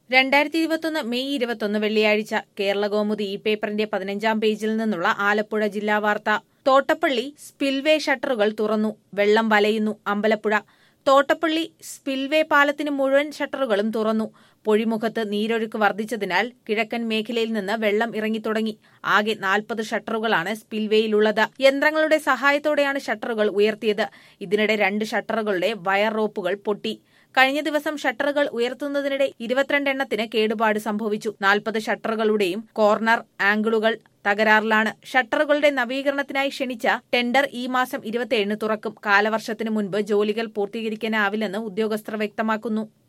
രണ്ടായിരത്തി ഇരുപത്തൊന്ന് മെയ് ഇരുപത്തൊന്ന് വെള്ളിയാഴ്ച കേരള കൗമുദി ഈ പേപ്പറിന്റെ പതിനഞ്ചാം പേജിൽ നിന്നുള്ള ആലപ്പുഴ ജില്ലാ വാർത്ത തോട്ടപ്പള്ളി സ്പിൽവേ ഷട്ടറുകൾ തുറന്നു വെള്ളം വലയുന്നു അമ്പലപ്പുഴ തോട്ടപ്പള്ളി സ്പിൽവേ പാലത്തിന് മുഴുവൻ ഷട്ടറുകളും തുറന്നു പൊഴിമുഖത്ത് നീരൊഴുക്ക് വർദ്ധിച്ചതിനാൽ കിഴക്കൻ മേഖലയിൽ നിന്ന് വെള്ളം ഇറങ്ങിത്തുടങ്ങി ആകെ നാൽപ്പത് ഷട്ടറുകളാണ് സ്പിൽവേയിലുള്ളത് യന്ത്രങ്ങളുടെ സഹായത്തോടെയാണ് ഷട്ടറുകൾ ഉയർത്തിയത് ഇതിനിടെ രണ്ട് ഷട്ടറുകളുടെ വയർ റോപ്പുകൾ പൊട്ടി കഴിഞ്ഞ ദിവസം ഷട്ടറുകൾ ഉയർത്തുന്നതിനിടെ ഇരുപത്തിരണ്ട് എണ്ണത്തിന് കേടുപാട് സംഭവിച്ചു നാൽപ്പത് ഷട്ടറുകളുടെയും കോർണർ ആംഗിളുകൾ തകരാറിലാണ് ഷട്ടറുകളുടെ നവീകരണത്തിനായി ക്ഷണിച്ച ടെൻഡർ ഈ മാസം ഇരുപത്തിയേഴിന് തുറക്കും കാലവർഷത്തിന് മുൻപ് ജോലികൾ പൂർത്തീകരിക്കാനാവില്ലെന്ന് ഉദ്യോഗസ്ഥർ വ്യക്തമാക്കുന്നു